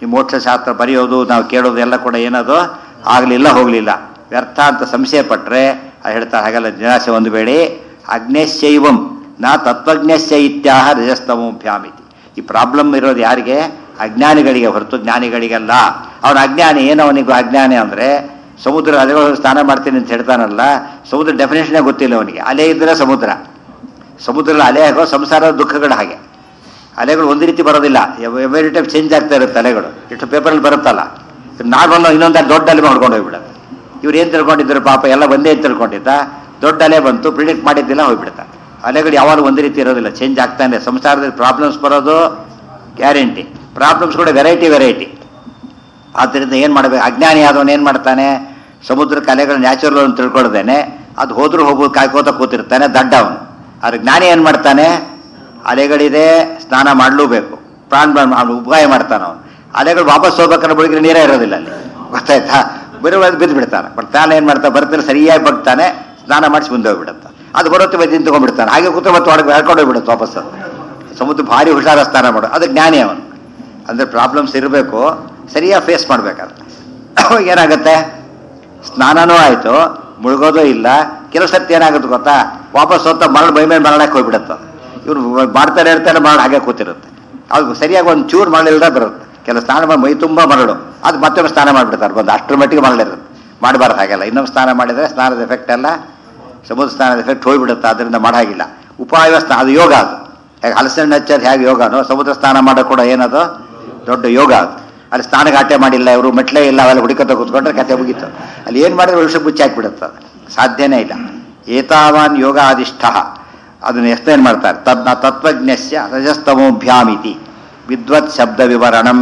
S1: ಈ ಮೋಕ್ಷಶಾಸ್ತ್ರ ಬರೆಯೋದು ನಾವು ಕೇಳೋದು ಎಲ್ಲ ಕೂಡ ಏನದು ಆಗಲಿಲ್ಲ ಹೋಗಲಿಲ್ಲ ವ್ಯರ್ಥ ಅಂತ ಸಂಶಯ ಪಟ್ಟರೆ ಅದು ಹೇಳ್ತಾರೆ ಹಾಗೆಲ್ಲ ನಿರಾಸೆ ಹೊಂದಬೇಡಿ ಅಗ್ನೇಶೈವಂ ನಾ ತತ್ವಜ್ಞಸ್ಯ ಇತ್ಯಾಹ ರಜಸ್ತಮೋಭ್ಯಾಮಿತಿ ಈ ಪ್ರಾಬ್ಲಮ್ ಇರೋದು ಯಾರಿಗೆ ಅಜ್ಞಾನಿಗಳಿಗೆ ಹೊರತು ಜ್ಞಾನಿಗಳಿಗಲ್ಲ ಅವನ ಅಜ್ಞಾನಿ ಏನು ಅವನಿಗೆ ಅಜ್ಞಾನಿ ಅಂದರೆ ಸಮುದ್ರ ಅಲೆಗಳು ಸ್ನಾನ ಮಾಡ್ತೀನಿ ಅಂತ ಹೇಳ್ತಾನಲ್ಲ ಸಮುದ್ರ ಡೆಫಿನೇಷನೇ ಗೊತ್ತಿಲ್ಲ ಅವನಿಗೆ ಅಲೆ ಇದ್ದರೆ ಸಮುದ್ರ ಸಮುದ್ರದಲ್ಲಿ ಅಲೆ ಆಗೋ ಸಂಸಾರದ ದುಃಖಗಳು ಹಾಗೆ ಅಲೆಗಳು ಒಂದು ರೀತಿ ಬರೋದಿಲ್ಲ ಎವ್ರಿ ಟೈಮ್ ಚೇಂಜ್ ಆಗ್ತಾ ಇರುತ್ತೆ ಅಲೆಗಳು ಇಷ್ಟು ಪೇಪರಲ್ಲಿ ಬರುತ್ತಲ್ಲ ನಾರ್ಮಲ್ ಇನ್ನೊಂದು ದೊಡ್ಡ ಅಲೆ ಮಾಡ್ಕೊಂಡು ಹೋಗ್ಬಿಡುತ್ತೆ ಇವ್ರು ಏನು ತಿಳ್ಕೊಂಡಿದ್ರು ಪಾಪ ಎಲ್ಲ ಒಂದೇ ಅಂತ ತಿಳ್ಕೊಂಡಿದ್ದ ದೊಡ್ಡ ಅಲೆ ಬಂತು ಪ್ರಿಡಿಕ್ಟ್ ಮಾಡಿದ್ದಿಲ್ಲ ಹೋಗ್ಬಿಡುತ್ತೆ ಅಲೆಗಳು ಯಾವಾಗ ಒಂದು ರೀತಿ ಇರೋದಿಲ್ಲ ಚೇಂಜ್ ಆಗ್ತಾನೆ ಸಂಸಾರದಲ್ಲಿ ಪ್ರಾಬ್ಲಮ್ಸ್ ಬರೋದು ಗ್ಯಾರಂಟಿ ಪ್ರಾಬ್ಲಮ್ಸ್ ಕೂಡ ವೆರೈಟಿ ವೆರೈಟಿ ಆದ್ದರಿಂದ ಏನು ಮಾಡಬೇಕು ಅಜ್ಞಾನಿ ಆದವನು ಏನು ಮಾಡ್ತಾನೆ ಸಮುದ್ರಕ್ಕೆ ಅಲೆಗಳು ನ್ಯಾಚುರಲ್ ಅಂತ ತಿಳ್ಕೊಳ್ದೇನೆ ಅದು ಹೋದ್ರೂ ಹೋಗ್ಬೋದು ಕಾಯ್ಕೋತ ಕೂತಿರ್ತಾನೆ ದಡ್ಡ ಅವನು ಆದ್ರೆ ಜ್ಞಾನಿ ಏನು ಮಾಡ್ತಾನೆ ಅಲೆಗಳಿದೆ ಸ್ನಾನ ಮಾಡಲೂಬೇಕು ಪ್ರಾಣ ಅವನು ಉಪಾಯ ಮಾಡ್ತಾನೆ ಅವನು ಅಲೆಗಳು ವಾಪಸ್ ಹೋಗ್ಬೇಕಾದ್ರೆ ಬೆಳಗ್ಗೆ ನೀರೇ ಇರೋದಿಲ್ಲ ಅಲ್ಲಿ ಗೊತ್ತಾಯ್ತಾ ಬರೀ ಬಿದ್ದು ಬಿಡ್ತಾನೆ ಬಟ್ ತಾನು ಏನು ಮಾಡ್ತಾನೆ ಬರ್ತಾನೆ ಸರಿಯಾಗಿ ಬಗ್ತಾನೆ ಸ್ನಾನ ಮಾಡಿಸಿ ಮುಂದೆ ಹೋಗ್ಬಿಡುತ್ತೆ ಅದು ಬರುತ್ತೆ ಮತ್ತೆ ನಿಂತ್ಕೊಂಡ್ಬಿಡ್ತಾನೆ ಹಾಗೆ ಕೂತು ಮತ್ತೆ ಒಳಗೆ ಹೇಳ್ಕೊಂಡು ಹೋಗ್ಬಿಡುತ್ತೆ ವಾಪಸ್ ಅದು. ಸಮುದ್ರ ಭಾರಿ ಹುಷಾರ ಸ್ನಾನ ಮಾಡು ಅದು ಜ್ಞಾನಿ ಅವನು ಅಂದರೆ ಪ್ರಾಬ್ಲಮ್ಸ್ ಇರಬೇಕು ಸರಿಯಾಗಿ ಫೇಸ್ ಮಾಡ್ಬೇಕಾದ್ರೆ ಅವಾಗ ಏನಾಗುತ್ತೆ ಸ್ನಾನನೂ ಆಯಿತು ಮುಳುಗೋದು ಇಲ್ಲ ಕೆಲವು ಸರ್ತಿ ಏನಾಗುತ್ತೆ ಗೊತ್ತಾ ವಾಪಸ್ ಹೊತ್ತ ಮರಳು ಮೈ ಮೇಲೆ ಮರಳಕ್ಕೆ ಹೋಗ್ಬಿಡುತ್ತೆ ಇವ್ರು ಮಾಡ್ತಾರೆ ಇರ್ತಾರೆ ಮರಳು ಹಾಗೆ ಕೂತಿರುತ್ತೆ ಅದು ಸರಿಯಾಗಿ ಒಂದು ಚೂರು ಮರಳಿಲ್ಲದೆ ಬರುತ್ತೆ ಕೆಲವು ಸ್ನಾನ ಮಾಡಿ ಮೈ ತುಂಬ ಮರಳು ಅದು ಮತ್ತೊಮ್ಮೆ ಸ್ನಾನ ಮಾಡಿಬಿಡ್ತಾರೆ ಬಂದು ಅಷ್ಟರ ಮಟ್ಟಿಗೆ ಮರಳಿರುತ್ತೆ ಮಾಡಬಾರ್ದು ಹಾಗೆಲ್ಲ ಇನ್ನೊಮ್ಮೆ ಸ್ನಾನ ಮಾಡಿದರೆ ಸ್ನಾನದ ಎಫೆಕ್ಟ್ ಎಲ್ಲ ಸಮುದ್ರ ಸ್ನಾನದ ಎಫೆಕ್ಟ್ ಹೋಗ್ಬಿಡುತ್ತೆ ಅದರಿಂದ ಮಾಡಾಗಿಲ್ಲ ಉಪಾಯ ಸ್ನಾನ ಅದು ಯೋಗ ಅದು ಹೇಗೆ ಹಲಸಿನ ಹಚ್ಚೋದು ಹೇಗೆ ಯೋಗನೋ ಸಮುದ್ರ ಸ್ನಾನ ಮಾಡೋದು ಕೂಡ ಏನದು ದೊಡ್ಡ ಯೋಗ ಅದು ಅಲ್ಲಿ ಸ್ನಾನಘಾಟೆ ಮಾಡಿಲ್ಲ ಇವರು ಮೆಟ್ಲೇ ಇಲ್ಲ ಅವೆಲ್ಲ ಹುಡುಕತ್ತ ಕೂತ್ಕೊಂಡ್ರೆ ಕತೆ ಮುಗೀತು ಅಲ್ಲಿ ಏನು ಮಾಡಿದ್ರೆ ವರ್ಷ ಮುಚ್ಚಾಕ್ಬಿಡುತ್ತೆ ಅದು ಸಾಧ್ಯನೇ ಇಲ್ಲ ಏತಾವಾನ್ ಯೋಗ ಅಧಿಷ್ಠ ಅದನ್ನು ಎಕ್ಸ್ಪ್ಲೇನ್ ಮಾಡ್ತಾರೆ ತದ್ನ ತತ್ವಜ್ಞಸ್ಯ ರಜಸ್ತಮೋಭ್ಯಾಮಿತಿ ವಿದ್ವತ್ ಶಬ್ದ ವಿವರಣಂ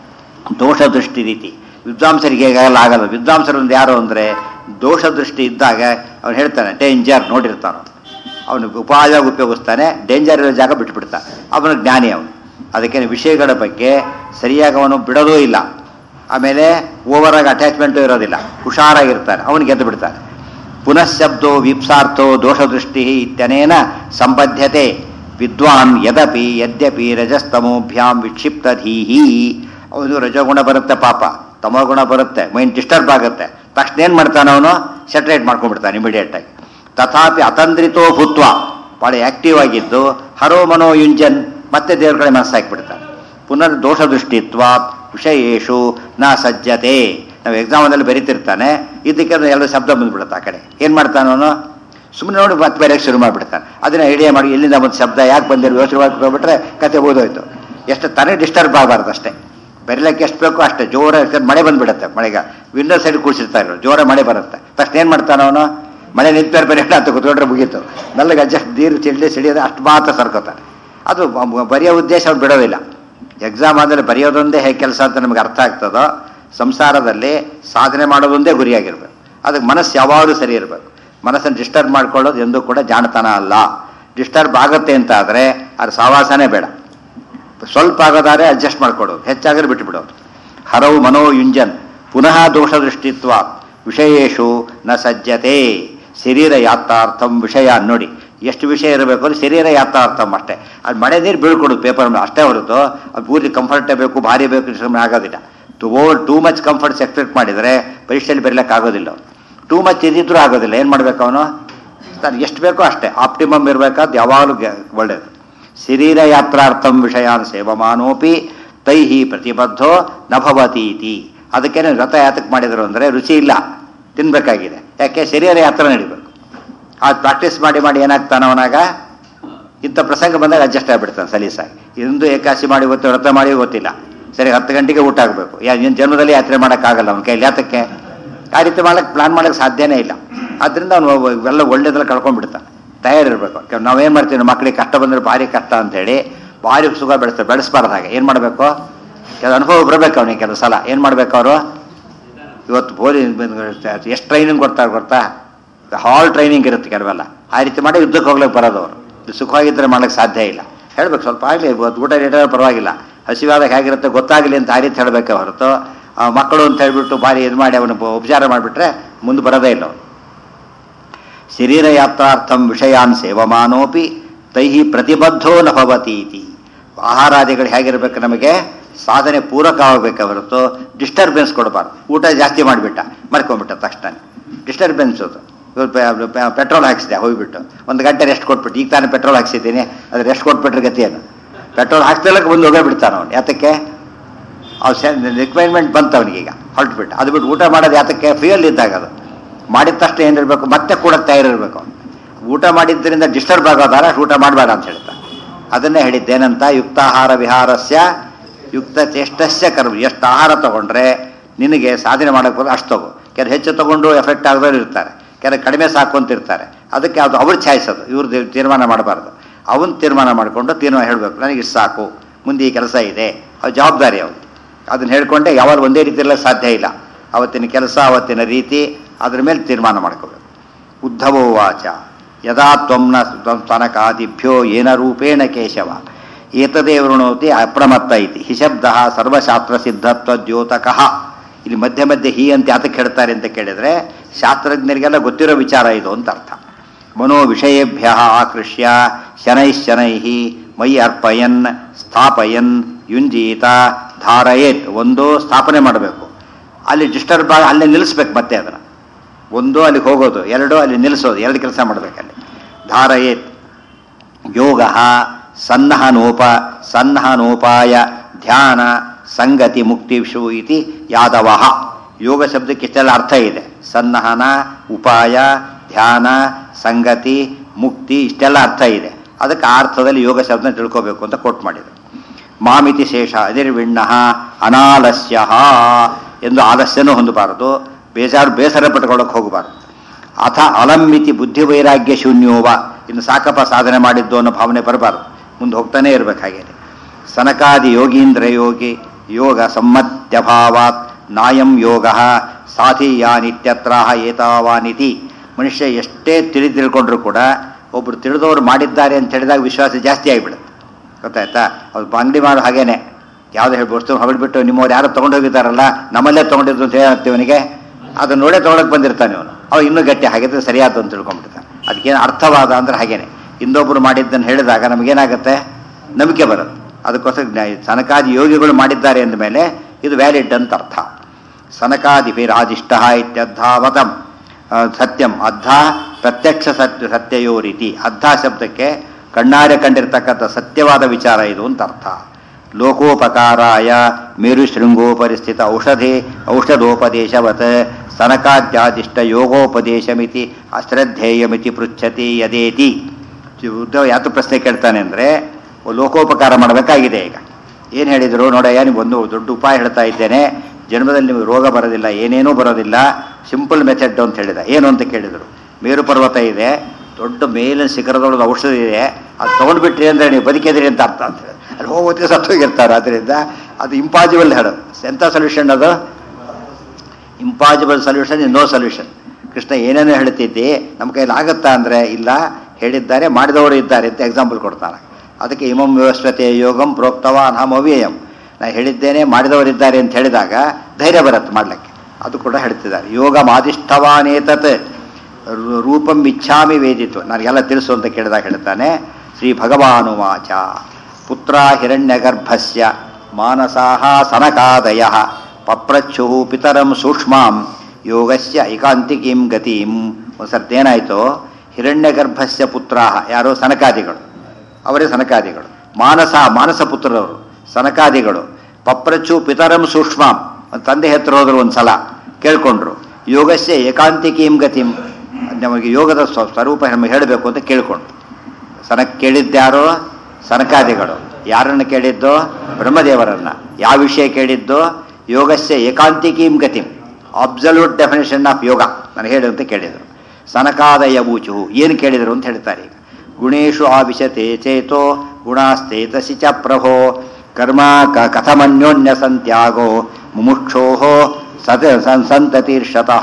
S1: ದೋಷ ದೃಷ್ಟಿ ರೀತಿ ವಿದ್ವಾಂಸರಿಗೆ ಹೇಗೆಲ್ಲ ಆಗಲ್ಲ ವಿದ್ವಾಂಸರು ಒಂದು ಯಾರು ಅಂದರೆ ದೋಷ ದೃಷ್ಟಿ ಇದ್ದಾಗ ಅವನು ಹೇಳ್ತಾನೆ ಡೇಂಜರ್ ನೋಡಿರ್ತಾನೆ ಅವನು ಉಪಾಯವಾಗಿ ಉಪಯೋಗಿಸ್ತಾನೆ ಡೇಂಜರ್ ಇರೋ ಜಾಗ ಬಿಟ್ಬಿಡ್ತಾನೆ ಅವನು ಜ್ಞಾನಿ ಅವನು ಅದಕ್ಕೆ ವಿಷಯಗಳ ಬಗ್ಗೆ ಸರಿಯಾಗಿ ಅವನು ಬಿಡೋದೂ ಇಲ್ಲ ಆಮೇಲೆ ಓವರಾಗಿ ಅಟ್ಯಾಚ್ಮೆಂಟು ಇರೋದಿಲ್ಲ ಹುಷಾರಾಗಿರ್ತಾನೆ ಅವನು ಗೆದ್ದು ಬಿಡ್ತಾನೆ ಪುನಃ ಶಬ್ದೋ ವಿಪ್ಸಾರ್ಥೋ ದೋಷದೃಷ್ಟಿ ಇತ್ಯನೇನ ಸಂಬದ್ಧತೆ ವಿದ್ವಾನ್ ಯದಪಿ ಯದ್ಯಪಿ ರಜಸ್ತಮೋಭ್ಯಾಂ ವಿಕ್ಷಿಪ್ತಧೀಹಿ ಅವನು ರಜಗುಣ ಬರುತ್ತೆ ಪಾಪ ತಮೋಗುಣ ಬರುತ್ತೆ ಮೈಂಡ್ ಡಿಸ್ಟರ್ಬ್ ಆಗುತ್ತೆ ತಕ್ಷಣ ಏನು ಮಾಡ್ತಾನೆ ಅವನು ಸೆಟ್ರೇಟ್ ಮಾಡ್ಕೊಂಡ್ಬಿಡ್ತಾನೆ ಇಮಿಡಿಯೇಟ್ ಆಗಿ ತಥಾಪಿ ಅತಂದ್ರಿತೋ ಭೂತ್ವ ಭಾಳ ಆಕ್ಟಿವ್ ಆಗಿದ್ದು ಹರೋ ಮನೋ ಯುಂಜನ್ ಮತ್ತೆ ದೇವ್ರ ಕಡೆ ಮನಸ್ಸಾಕ್ಬಿಡ್ತಾನೆ ಪುನರ್ ದೋಷ ದೃಷ್ಟಿತ್ವ ವಿಷಯೇಶು ನ ಸಜ್ಜತೆ ನಾವು ಎಕ್ಸಾಮಲ್ಲಿ ಬರೀತಿರ್ತಾನೆ ಇದಕ್ಕೆ ಎರಡು ಶಬ್ದ ಬಂದ್ಬಿಡುತ್ತೆ ಆ ಕಡೆ ಏನು ಮಾಡ್ತಾನೆ ಅವನು ಸುಮ್ಮನೆ ನೋಡಿ ಮತ್ತೆ ಬೇರೆ ಶುರು ಮಾಡಿಬಿಡ್ತಾನೆ ಅದನ್ನ ಐಡಿಯಾ ಮಾಡಿ ಎಲ್ಲಿಂದ ಒಂದು ಶಬ್ದ ಯಾಕೆ ಬಂದಿರೋ ಯೋಚನೆ ಮಾಡ್ಕೊಂಡ್ಬಿಟ್ರೆ ಕತೆ ಓದೋಯ್ತು ಎಷ್ಟು ತಾನೇ ಡಿಸ್ಟರ್ಬ್ ಆಗಬಾರ್ದು ಅಷ್ಟೇ ಬರೀಲಿಕ್ಕೆ ಎಷ್ಟು ಬೇಕೋ ಅಷ್ಟೇ ಜೋರ ಮಳೆ ಬಂದ್ಬಿಡುತ್ತೆ ಮಳೆಗ ವಿಂಡೋ ಸೈಡ್ ಕೂಡಿಸಿರ್ತಾರೆ ಜೋರ ಮಳೆ ಬರುತ್ತೆ ತಕ್ಷಣ ಏನು ಮಾಡ್ತಾನೆ ಅವನು ಮಳೆ ನಿಂತ ಬೇರೆ ಅಂತ ಕೂತ್ಕೊಂಡ್ರೆ ಮುಗೀತು ನಲ್ಲಗೆ ಅಡ್ಜಸ್ಟ್ ನೀರು ಚೆಲ್ಲಿ ಸಿಡಿಯೋದು ಅಷ್ಟು ಮಾತ್ರ ಸರ್ಕೋತಾರೆ ಅದು ಬ- ಬರೆಯೋ ಉದ್ದೇಶ ಅವ್ನು ಬಿಡೋದಿಲ್ಲ ಎಕ್ಸಾಮ್ ಆದಮೇಲೆ ಬರೆಯೋದೊಂದೇ ಹೇಗೆ ಕೆಲಸ ಅಂತ ನಮಗೆ ಅರ್ಥ ಆಗ್ತದೋ ಸಂಸಾರದಲ್ಲಿ ಸಾಧನೆ ಮಾಡೋದೊಂದೇ ಗುರಿಯಾಗಿರ್ಬೇಕು ಅದಕ್ಕೆ ಮನಸ್ಸು ಯಾವಾಗಲೂ ಸರಿ ಇರಬೇಕು ಮನಸ್ಸನ್ನು ಡಿಸ್ಟರ್ಬ್ ಮಾಡ್ಕೊಳ್ಳೋದು ಎಂದೂ ಕೂಡ ಜಾಣತನ ಅಲ್ಲ ಡಿಸ್ಟರ್ಬ್ ಆಗುತ್ತೆ ಅಂತ ಆದರೆ ಅದು ಸಹವಾಸನೇ ಬೇಡ ಸ್ವಲ್ಪ ಆಗೋದಾದ್ರೆ ಅಡ್ಜಸ್ಟ್ ಮಾಡ್ಕೊಡೋದು ಹೆಚ್ಚಾದ್ರೆ ಬಿಟ್ಟುಬಿಡೋದು ಹರವು ಮನೋ ಯುಂಜನ್ ಪುನಃ ದೋಷ ದೃಷ್ಟಿತ್ವ ವಿಷಯೇಶು ನ ಸಜ್ಜತೆ ಶರೀರ ಯಾತ್ರಾರ್ಥಂ ವಿಷಯ ನೋಡಿ ಎಷ್ಟು ವಿಷಯ ಇರಬೇಕು ಅಂದ್ರೆ ಶರೀರ ಯಾತ್ರಾರ್ಥಂ ಅಷ್ಟೇ ಅದು ಮಳೆ ನೀರು ಬೀಳ್ಕೊಡೋದು ಪೇಪರ್ ಮೇಲೆ ಅಷ್ಟೇ ಹೊರತು ಅದು ಪೂರ್ತಿ ಕಂಫರ್ಟೇ ಬೇಕು ಭಾರಿ ಬೇಕು ಸುಮ್ಮನೆ ಆಗೋದಿಲ್ಲ too over too much comforts expect ಮಾಡಿದರೆ ಪರೀಕ್ಷೆಯಲ್ಲಿ ಬರೀಲಿಕ್ಕೆ ಆಗೋದಿಲ್ಲ ಟೂ ಮಚ್ ಇದ್ದಿದ್ರೂ ಆಗೋದಿಲ್ಲ ಏನು ಮಾಡಬೇಕು ಅವನು ತಾನು ಎಷ್ಟು ಬೇಕೋ ಅಷ್ಟೇ ಆಪ್ಟಿಮಮ್ ಇರಬೇಕಾದ್ ಯಾವಾಗಲೂ ಗೆ- ಒಳ್ಳೆಯದು ಶರೀರ ಯಾತ್ರಾರ್ಥಂ ವಿಷಯಾನ್ ಸೇವಮಾನೋಪಿ ತೈಹಿ ಪ್ರತಿಬದ್ಧೋ ನಭವತೀತಿ ಅದಕ್ಕೇನೆ ವ್ರತ ಯಾತಕ್ಕೆ ಮಾಡಿದರು ಅಂದರೆ ರುಚಿ ಇಲ್ಲ ತಿನ್ಬೇಕಾಗಿದೆ ಯಾಕೆ ಶರೀರ ಯಾತ್ರ ನಡಿಬೇಕು ಅದು ಪ್ರಾಕ್ಟೀಸ್ ಮಾಡಿ ಮಾಡಿ ಏನಾಗ್ತಾನೆ ಅವನಾಗ ಇಂಥ ಪ್ರಸಂಗ ಬಂದಾಗ ಅಡ್ಜಸ್ಟ್ ಆಗಿಬಿಡ್ತಾನೆ ಸಲೀಸಾಗಿ ಇಂದು ಏಕಾಸಿ ಮಾಡಿ ಗೊತ್ತು ವ್ರತ ಮಾಡಿ ಗೊತ್ತಿಲ್ಲ ಸರಿ ಹತ್ತು ಗಂಟೆಗೆ ಊಟ ಆಗಬೇಕು ಯಾ ನಿನ್ನ ಜನ್ಮದಲ್ಲಿ ಯಾತ್ರೆ ಮಾಡೋಕ್ಕಾಗಲ್ಲ ಅವನ ಕೈಲಿ ಯಾತಕ್ಕೆ ಆ ರೀತಿ ಮಾಡಕ್ಕೆ ಪ್ಲಾನ್ ಮಾಡೋಕ್ಕೆ ಸಾಧ್ಯನೇ ಇಲ್ಲ ಆದ್ದರಿಂದ ಅವನು ಇವೆಲ್ಲ ಒಳ್ಳೇದ್ರಲ್ಲಿ ಕಳ್ಕೊಂಡ್ಬಿಡ್ತಾನೆ ತಯಾರಿರ್ಬೇಕು ನಾವೇನು ಮಾಡ್ತೀವಿ ನಮ್ಮ ಮಕ್ಕಳಿಗೆ ಕಷ್ಟ ಬಂದರೆ ಭಾರಿ ಕಷ್ಟ ಅಂತೇಳಿ ಭಾರಿ ಸುಖ ಬೆಳೆಸ್ತಾರೆ ಬೆಳೆಸ್ಬಾರ್ದು ಹಾಗೆ ಏನು ಮಾಡಬೇಕು ಕೆಲವು ಅನುಭವ ಬರಬೇಕು ಅವನಿಗೆ ಕೆಲವು ಸಲ ಏನು ಮಾಡಬೇಕು ಅವರು ಇವತ್ತು ಪೊಲೀಸ್ ಎಷ್ಟು ಟ್ರೈನಿಂಗ್ ಕೊಡ್ತಾರೆ ಗೊತ್ತಾ ಹಾಲ್ ಟ್ರೈನಿಂಗ್ ಇರುತ್ತೆ ಕೆಲವೆಲ್ಲ ಆ ರೀತಿ ಮಾಡಿ ಯುದ್ಧಕ್ಕೆ ಹೋಗ್ಲಿಕ್ಕೆ ಬರೋದು ಅವರು ಸುಖವಾಗಿದ್ದರೆ ಮಾಡ್ಲಿಕ್ಕೆ ಸಾಧ್ಯ ಇಲ್ಲ ಹೇಳ್ಬೇಕು ಸ್ವಲ್ಪ ಆಗಲಿ ಇವತ್ತು ಊಟ ರೇಟ ಪರವಾಗಿಲ್ಲ ಹಸಿವಾದಾಗ ಹೇಗಿರುತ್ತೆ ಗೊತ್ತಾಗಲಿ ಅಂತ ಆ ರೀತಿ ಹೇಳಬೇಕೆ ಹೊರತು ಆ ಮಕ್ಕಳು ಅಂತ ಹೇಳ್ಬಿಟ್ಟು ಭಾರಿ ಇದು ಮಾಡಿ ಅವನು ಉಪಚಾರ ಮಾಡಿಬಿಟ್ರೆ ಮುಂದೆ ಬರೋದೇ ಇಲ್ಲ ಅವನು ಶರೀರ ಯಾತ್ರಾರ್ಥಂ ವಿಷಯಾನ್ ಸೇವಮಾನೋಪಿ ತೈಹಿ ಪ್ರತಿಬದ್ಧೋ ನ ಭವತಿ ಇತಿ ಆಹಾರಾದಿಗಳು ಹೇಗಿರ್ಬೇಕು ನಮಗೆ ಸಾಧನೆ ಪೂರಕವಾಗಬೇಕೆ ಹೊರತು ಡಿಸ್ಟರ್ಬೆನ್ಸ್ ಕೊಡಬಾರ್ದು ಊಟ ಜಾಸ್ತಿ ಮಾಡಿಬಿಟ್ಟ ಮರ್ಕೊಂಡ್ಬಿಟ್ಟ ತಕ್ಷಣ ಡಿಸ್ಟರ್ಬೆನ್ಸ್ ಅದು ಇವ್ರು ಪೆ- ಪೆ- ಪೆಟ್ರೋಲ್ ಹಾಕ್ಸಿದೆ ಹೋಗ್ಬಿಟ್ಟು ಒಂದು ಗಂಟೆ ರೆಸ್ಟ್ ಕೊಟ್ಬಿಟ್ಟು ಈಗ ತಾನೇ ಪೆಟ್ರೋಲ್ ಹಾಕ್ಸಿದ್ದೀನಿ ಅದು ರೆಸ್ಟ್ ಕೊಟ್ಬಿಟ್ರೆ ಗತಿ ಏನು ಪೆಟ್ರೋಲ್ ಹಾಕ್ತಿಲ್ಲಕ್ಕೆ ಬಂದು ಹೋಗೇ ಬಿಡ್ತಾನೆ ಅವನು ಯಾತಕ್ಕೆ ಅವ್ನು ರಿಕ್ವೈರ್ಮೆಂಟ್ ಬಂತು ಅವನಿಗೆ ಈಗ ಹೊರಟ್ಬಿಟ್ಟು ಅದು ಬಿಟ್ಟು ಊಟ ಮಾಡೋದು ಯಾತಕ್ಕೆ ಫ್ರೀಯಲ್ಲಿ ಇದ್ದಾಗ ಅದು ಮಾಡಿದ ತಕ್ಷಣ ಏನಿರಬೇಕು ಮತ್ತೆ ಕೂಡ ತಯಾರಿರಬೇಕು ಅವನು ಊಟ ಮಾಡಿದ್ದರಿಂದ ಡಿಸ್ಟರ್ಬ್ ಆಗೋದಾರ ಅಷ್ಟು ಊಟ ಮಾಡಬೇಡ ಅಂತ ಹೇಳ್ತಾ ಅದನ್ನೇ ಹೇಳಿದ್ದೇನಂತ ಯುಕ್ತಾಹಾರ ವಿಹಾರಸ್ಯ ಯುಕ್ತ ಚೇಷ್ಟಸ್ಯ ಕರ್ಮ ಎಷ್ಟು ಆಹಾರ ತಗೊಂಡ್ರೆ ನಿನಗೆ ಸಾಧನೆ ಮಾಡೋಕ್ಕೆ ಬರೋದು ಅಷ್ಟು ತಗೋ ಕೆಲವು ಹೆಚ್ಚು ತಗೊಂಡು ಎಫೆಕ್ಟ್ ಆಗದವ್ರು ಇರ್ತಾರೆ ಕೆಲವು ಕಡಿಮೆ ಸಾಕು ಅಂತ ಇರ್ತಾರೆ ಅದಕ್ಕೆ ಅದು ಅವ್ರು ಛಾಯಿಸೋದು ಇವ್ರದ್ದು ತೀರ್ಮಾನ ಮಾಡಬಾರ್ದು ಅವನ್ ತೀರ್ಮಾನ ಮಾಡಿಕೊಂಡು ತೀರ್ಮಾನ ಹೇಳಬೇಕು ನನಗೆ ಇಷ್ಟು ಸಾಕು ಮುಂದೆ ಈ ಕೆಲಸ ಇದೆ ಅದು ಜವಾಬ್ದಾರಿ ಅವನು ಅದನ್ನ ಹೇಳ್ಕೊಂಡೆ ಯಾವಾಗ ಒಂದೇ ರೀತಿ ಇರಲಿಕ್ಕೆ ಸಾಧ್ಯ ಇಲ್ಲ ಅವತ್ತಿನ ಕೆಲಸ ಅವತ್ತಿನ ರೀತಿ ಅದ್ರ ಮೇಲೆ ತೀರ್ಮಾನ ಮಾಡ್ಕೋಬೇಕು ಉದ್ಧವೋ ವಾಚ ಯದಾ ತ್ವಮ್ನ ತನಕಾದಿಭ್ಯೋ ಏನ ರೂಪೇಣ ಕೇಶವ ಏತದೇ ವೃಣೋತಿ ಅಪ್ರಮತ್ತ ಇತಿ ಹಿ ಶಬ್ದ ಸರ್ವಶಾಸ್ತ್ರ ಸಿದ್ಧತ್ವ ದ್ಯೋತಕಃ ಇಲ್ಲಿ ಮಧ್ಯೆ ಮಧ್ಯೆ ಹಿ ಅಂತ ಯಾತಕ್ಕೆ ಹೇಳ್ತಾರೆ ಅಂತ ಕೇಳಿದ್ರೆ ಶಾಸ್ತ್ರಜ್ಞರಿಗೆಲ್ಲ ಗೊತ್ತಿರೋ ವಿಚಾರ ಇದು ಅಂತ ಅರ್ಥ ಮನೋ ವಿಷಯೇಭ್ಯ ಆಕೃಷ್ಯ ಶನೈ ಶನೈ ಮೈ ಅರ್ಪಯನ್ ಸ್ಥಾಪಯನ್ ಯುಂಜೀತ ಧಾರಯೇತ್ ಒಂದು ಸ್ಥಾಪನೆ ಮಾಡಬೇಕು ಅಲ್ಲಿ ಡಿಸ್ಟರ್ಬ್ ಆಗ ಅಲ್ಲೇ ನಿಲ್ಲಿಸ್ಬೇಕು ಮತ್ತೆ ಅದನ್ನು ಒಂದು ಅಲ್ಲಿಗೆ ಹೋಗೋದು ಎರಡು ಅಲ್ಲಿ ನಿಲ್ಲಿಸೋದು ಎರಡು ಕೆಲಸ ಮಾಡಬೇಕಲ್ಲಿ ಧಾರಯೇತ್ ಯೋಗ ಸನ್ನಹನೋಪ ಸನ್ನಹನೋಪಾಯ ಧ್ಯಾನ ಸಂಗತಿ ಮುಕ್ತಿಷು ಇತಿ ಯಾದವ ಯೋಗ ಶಬ್ದಕ್ಕೆ ಇಷ್ಟೆಲ್ಲ ಅರ್ಥ ಇದೆ ಸನ್ನಹನ ಉಪಾಯ ಧ್ಯಾನ ಸಂಗತಿ ಮುಕ್ತಿ ಇಷ್ಟೆಲ್ಲ ಅರ್ಥ ಇದೆ ಅದಕ್ಕೆ ಆ ಅರ್ಥದಲ್ಲಿ ಯೋಗ ಶಬ್ದ ತಿಳ್ಕೋಬೇಕು ಅಂತ ಕೋಟ್ ಮಾಡಿದರು ಮಾಮಿತಿ ಶೇಷ ಅದಿರ್ವಿಣ್ಣ ಅನಾಲಸ್ಯ ಎಂದು ಆಲಸ್ಯನೂ ಹೊಂದಬಾರದು ಬೇಜಾರು ಬೇಸರ ಪಟ್ಕೊಳ್ಳೋಕೆ ಹೋಗಬಾರದು ಅಥ ಅಲಂಮಿತಿ ಬುದ್ಧಿ ವೈರಾಗ್ಯ ಶೂನ್ಯೋವ ಇನ್ನು ಸಾಕಪ್ಪ ಸಾಧನೆ ಮಾಡಿದ್ದು ಅನ್ನೋ ಭಾವನೆ ಬರಬಾರದು ಮುಂದೆ ಹೋಗ್ತಾನೆ ಇರಬೇಕು ಹಾಗೇನೆ ಸನಕಾದಿ ಯೋಗೀಂದ್ರ ಯೋಗಿ ಯೋಗ ಸಮ್ಮತ್ಯಭಾವಾತ್ ನಾಯಂ ಯೋಗ ಸಾಧೀಯಾನಿತ್ಯತ್ರ ಏತಾವಾನಿತಿ ಮನುಷ್ಯ ಎಷ್ಟೇ ತಿಳಿ ತಿಳ್ಕೊಂಡ್ರು ಕೂಡ ಒಬ್ರು ತಿಳಿದವರು ಮಾಡಿದ್ದಾರೆ ಅಂತ ಹೇಳಿದಾಗ ವಿಶ್ವಾಸ ಜಾಸ್ತಿ ಆಗಿಬಿಡುತ್ತೆ ಗೊತ್ತಾಯ್ತಾ ಅವ್ರು ಅಂಗಡಿ ಮಾಡೋ ಹಾಗೇನೆ ಯಾವುದೇ ಹೇಳಿ ವಸ್ತು ಹೊರಬಿಟ್ಟು ನಿಮ್ಮವ್ರು ಯಾರು ತೊಗೊಂಡು ಹೋಗಿದ್ದಾರಲ್ಲ ನಮ್ಮಲ್ಲೇ ತೊಗೊಂಡಿದ್ದು ಅಂತ ಹೇಳುತ್ತೆ ಇವನಿಗೆ ಅದನ್ನ ನೋಡೇ ತೊಗೊಳಕ್ ಬಂದಿರ್ತಾನೆ ಅವನು ಅವ ಇನ್ನೂ ಗಟ್ಟಿ ಹಾಗಿದ್ರೆ ಸರಿಯಾದ ಅಂತ ತಿಳ್ಕೊಂಡ್ಬಿಡ್ತಾನೆ ಅದಕ್ಕೇನು ಅರ್ಥವಾದ ಅಂದ್ರೆ ಹಾಗೇನೆ ಇನ್ನೊಬ್ರು ಮಾಡಿದ್ದನ್ನು ಹೇಳಿದಾಗ ನಮಗೇನಾಗುತ್ತೆ ನಂಬಿಕೆ ಬರುತ್ತೆ ಅದಕ್ಕೋಸ್ಕರ ಜ್ಞಾ- ಸನಕಾದಿ ಯೋಗಿಗಳು ಮಾಡಿದ್ದಾರೆ ಅಂದ ಮೇಲೆ ಇದು ವ್ಯಾಲಿಡ್ ಅಂತ ಅರ್ಥ ಸನಕಾದಿಭಿರಾದಿಷ್ಟ ಇತ್ಯದ್ಧಾವತಂ ಆ, ಸತ್ಯಂ ಅದ್ಧ ಪ್ರತ್ಯಕ್ಷ ಸತ್ಯ ಸತ್ಯಯೋ ರೀತಿ ಅದ್ಧ ಶಬ್ದಕ್ಕೆ ಕಣ್ಣಾರೆ ಕಂಡಿರ್ತಕ್ಕಂಥ ಸತ್ಯವಾದ ವಿಚಾರ ಇದು ಅಂತ ಅರ್ಥ ಲೋಕೋಪಕಾರಾಯ ಮೇರು ಶೃಂಗೋಪರಿಸ್ಥಿತ ಔಷಧಿ ಔಷಧೋಪದೇಶವತ್ ಸನಕಾದ್ಯಾದಿಷ್ಟ ಯೋಗೋಪದೇಶಮಿತಿ ಅಶ್ರದ್ಧೇಯಮಿತಿ ಪೃಚ್ಛತಿ ಯದೇತಿ ಉದ್ಧವ ಯಾತು ಪ್ರಶ್ನೆ ಕೇಳ್ತಾನೆ ಅಂದರೆ ಲೋಕೋಪಕಾರ ಮಾಡಬೇಕಾಗಿದೆ ಈಗ ಏನು ಹೇಳಿದರು ನೋಡಯ್ಯ ನೀವು ಒಂದು ದೊಡ್ಡ ಉಪಾಯ ಹೇಳ್ತಾ ಇದ್ದೇನೆ ಜನ್ಮದಲ್ಲಿ ನಿಮಗೆ ರೋಗ ಬರೋದಿಲ್ಲ ಏನೇನೂ ಬರೋದಿಲ್ಲ ಸಿಂಪಲ್ ಮೆಥಡ್ ಅಂತ ಹೇಳಿದ ಏನು ಅಂತ ಕೇಳಿದರು ಮೇರು ಪರ್ವತ ಇದೆ ದೊಡ್ಡ ಮೇಲಿನ ಶಿಖರದೊಳಗೆ ಔಷಧಿ ಇದೆ ಅದು ತೊಗೊಂಡ್ಬಿಟ್ರಿ ಅಂದರೆ ನೀವು ಬದುಕಿದ್ರಿ ಅಂತ ಅರ್ಥ ಅಂತ ಹೇಳಿ ಅಲ್ಲಿ ಹೋಗೋದಕ್ಕೆ ಸತ್ತೋಗಿರ್ತಾರೆ ಅದರಿಂದ ಅದು ಇಂಪಾಸಿಬಲ್ ಹೇಳು ಎಂಥ ಸೊಲ್ಯೂಷನ್ ಅದು impossible solution no solution Krishna ಏನೇನೋ ಹೇಳ್ತಿದ್ದಿ ನಮ್ಮ ಕೈಲಿ ಆಗುತ್ತಾ ಅಂದರೆ ಇಲ್ಲ ಹೇಳಿದ್ದಾರೆ ಮಾಡಿದವರು ಇದ್ದಾರೆ ಅಂತ ಎಕ್ಸಾಂಪಲ್ ಕೊಡ್ತಾನೆ ಅದಕ್ಕೆ ಇಮಂ ವ್ಯವಸ್ಥತೆ ಯೋಗಂ ಪ್ರೋಕ್ತವ ಅಹಂ ಅವ್ಯಯಂ ನಾ ಹೇಳಿದ್ದೇನೆ ಮಾಡಿದವರಿದ್ದಾರೆ ಅಂತ ಹೇಳಿದಾಗ ಧೈರ್ಯ ಬರುತ್ತೆ ಮಾಡ್ಲಿಕ್ಕೆ ಅದು ಕೂಡ ಹೇಳ್ತಿದ್ದಾರೆ ಯೋಗ ಮಾದಿಷ್ಠವಾನೇತತ್ ರೂ- ರೂಪಂ ಇಚ್ಛಾಮಿ ವೇದಿತು ನನಗೆಲ್ಲ ತಿಳಿಸು ಅಂತ ಕೇಳಿದಾಗ ಹೇಳ್ತಾನೆ ಶ್ರೀ ಭಗವಾನುವಾಚ ಪುತ್ರ ಹಿರಣ್ಯಗರ್ಭಸ್ಯ ಮಾನಸಾಹ ಸನಕಾದಯ ಪಪ್ರಚ್ಛು ಪಿತರಂ ಸೂಕ್ಷ್ಮಾಂ ಯೋಗಸ್ಯ ಏಕಾಂತಿಕೀಂ ಗತಿಂ ಒಂದು ಸರ್ತೇನಾಯಿತು ಹಿರಣ್ಯಗರ್ಭಸ್ಯ ಪುತ್ರ ಯಾರು ಸನಕಾದಿಗಳು ಅವರೇ ಸನಕಾದಿಗಳು ಮಾನಸ ಮಾನಸ ಪುತ್ರರವರು ಸನಕಾದಿಗಳು ಪಪ್ರಚ್ಚು ಪಿತರಂ ಸೂಕ್ಷ್ಮಾಂ ಒಂದು ತಂದೆ ಹತ್ರ ಹೋದ್ರು ಒಂದು ಸಲ ಕೇಳ್ಕೊಂಡ್ರು ಯೋಗಸ್ಯ ಏಕಾಂತಿಕೀಂ ಗತಿಂ ನಮಗೆ ಯೋಗದ ಸ್ವ- ಸ್ವರೂಪ ನಮಗೆ ಹೇಳಬೇಕು ಅಂತ ಕೇಳ್ಕೊಂಡ್ರು ಸನಕ್ ಕೇಳಿದ್ದ್ಯಾರು ಸನಕಾದಿಗಳು ಯಾರನ್ನು ಕೇಳಿದ್ದು ಬ್ರಹ್ಮದೇವರನ್ನ ಯಾವ ವಿಷಯ ಕೇಳಿದ್ದು ಯೋಗಸ್ಯ ಏಕಾಂತಿಕೀಂ ಗತಿಂ ಅಬ್ಸಲ್ಯೂಟ್ ಡೆಫಿನೇಷನ್ ಆಫ್ ಯೋಗ ನಾನು ಹೇಳು ಅಂತ ಕೇಳಿದರು ಸನಕಾದಯ ಬೂಚು ಏನು ಕೇಳಿದರು ಅಂತ ಹೇಳ್ತಾರೆ ಈಗ ಗುಣೇಶು ಆವಿಶತೆ ಚೇತೋ ಗುಣಾಸ್ತೇತಸಿ ಚ ಪ್ರಭೋ ಕರ್ಮ ಕ ಕಥಮನ್ಯೋನ್ಯ ಸಂತ್ಯಾಗೋ ಮುಮುಕ್ಷೋ ಸತ ಸಂ- ಸಂತತಿರ್ಷತಃ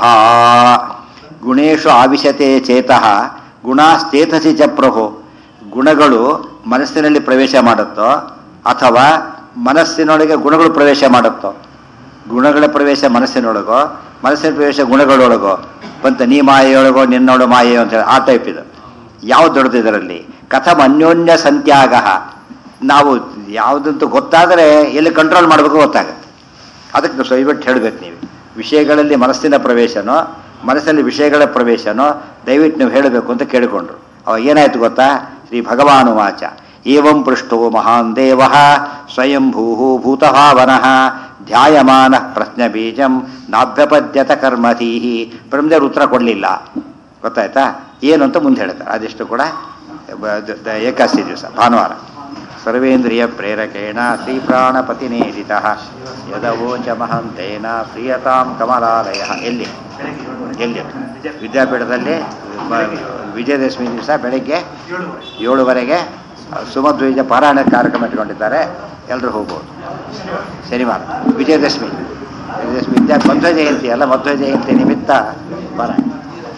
S1: ಗುಣೇಶು ಆವಿಶತೆ ಚೇತಃ ಗುಣಾಸ್ತೇತಸಿ ಚ ಪ್ರಭೋ ಗುಣಗಳು ಮನಸ್ಸಿನಲ್ಲಿ ಪ್ರವೇಶ ಮಾಡುತ್ತೋ ಅಥವಾ ಮನಸ್ಸಿನೊಳಗೆ ಗುಣಗಳು ಪ್ರವೇಶ ಮಾಡುತ್ತೋ ಗುಣಗಳ ಪ್ರವೇಶ ಮನಸ್ಸಿನೊಳಗೋ ಮನಸ್ಸಿನ ಪ್ರವೇಶ ಗುಣಗಳೊಳಗೋ ಬಂತ ನೀ ಮಾಯೆಯೊಳಗೋ ನಿನ್ನೊಳು ಮಾಯೆಯೋ ಅಂತ ಹೇಳಿ ಆ ಟೈಪ್ ಇದು ಯಾವ ದೊಡ್ಡದು ಇದರಲ್ಲಿ ಕಥಂ ಅನ್ಯೋನ್ಯ ಸಂತ್ಯಾಗ ನಾವು ಯಾವುದಂತೂ ಗೊತ್ತಾದರೆ ಎಲ್ಲಿ ಕಂಟ್ರೋಲ್ ಮಾಡಬೇಕು ಗೊತ್ತಾಗುತ್ತೆ ಅದಕ್ಕೆ ನಾವು ದಯವಿಟ್ಟು ಹೇಳಬೇಕು ನೀವು ವಿಷಯಗಳಲ್ಲಿ ಮನಸ್ಸಿನ ಪ್ರವೇಶನೋ ಮನಸ್ಸಲ್ಲಿ ವಿಷಯಗಳ ಪ್ರವೇಶನೋ ದಯವಿಟ್ಟು ನೀವು ಹೇಳಬೇಕು ಅಂತ ಕೇಳಿಕೊಂಡ್ರು ಅವಾಗ ಏನಾಯ್ತು ಗೊತ್ತಾ ಶ್ರೀ ಭಗವಾನು ವಾಚ ಏವಂ ಪೃಷ್ಟೋ ಮಹಾನ್ ದೇವ ಸ್ವಯಂಭೂ ಭೂತಭಾವನಃ ಧ್ಯಾಯಮಾನ ಪ್ರಶ್ನೆ ಬೀಜಂ ನಾಭ್ಯಪದ್ಯತ ಕರ್ಮಧೀಹಿ ಬ್ರಹ್ಮದೇವ್ರು ಉತ್ತರ ಕೊಡಲಿಲ್ಲ ಗೊತ್ತಾಯ್ತಾ ಏನು ಅಂತ ಮುಂದೆ ಹೇಳ್ತಾರೆ ಅದೆಷ್ಟು ಕೂಡ ಬ- ದ- ದ- ಏಕಾದಶಿ ದಿವಸ ಭಾನುವಾರ ಸರ್ವೇಂದ್ರಿಯ ಪ್ರೇರಕೇಣ ಶ್ರೀ ಪ್ರಾಣಪತಿನೇರಿತ ಯದವೋಚ ಮಹಂತೇನ ಪ್ರಿಯತಾಂ ಕಮಲಾಲಯ ಎಲ್ಲಿ ಎಲ್ಲಿ ವಿದ್ಯಾಪೀಠದಲ್ಲಿ ಬ- ವಿಜಯದಶಮಿ ದಿವಸ ಬೆಳಗ್ಗೆ ಏಳುವರೆಗೆ ಸುಮಧ್ವಜ ಪಾರಾಯಣ ಕಾರ್ಯಕ್ರಮ ಇಟ್ಕೊಂಡಿದ್ದಾರೆ ಎಲ್ಲರೂ ಹೋಗ್ಬೋದು ಶನಿವಾರ ವಿಜಯದಶಮಿ ವಿಜಯದಶಮಿ ವಿದ್ಯಾ ಮಧ್ವ ಜಯಂತಿ ಅಲ್ಲ ಮಧ್ವ ಜಯಂತಿ ನಿಮಿತ್ತ ಪಾರಾಯಣ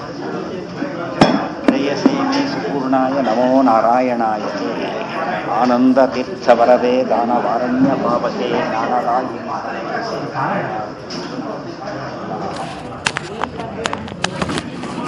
S1: ಪ್ರೇಯಸೇಮಿ ಸುಪೂರ್ಣಾಯ ನಮೋ ನಾರಾಯಣಾಯ ಆನಂದ ತೀರ್ಥ ವರದೆ ದಾನವಾರಣ್ಯ ಪಾಪತೆ ಜ್ಞಾನರಾಯಿ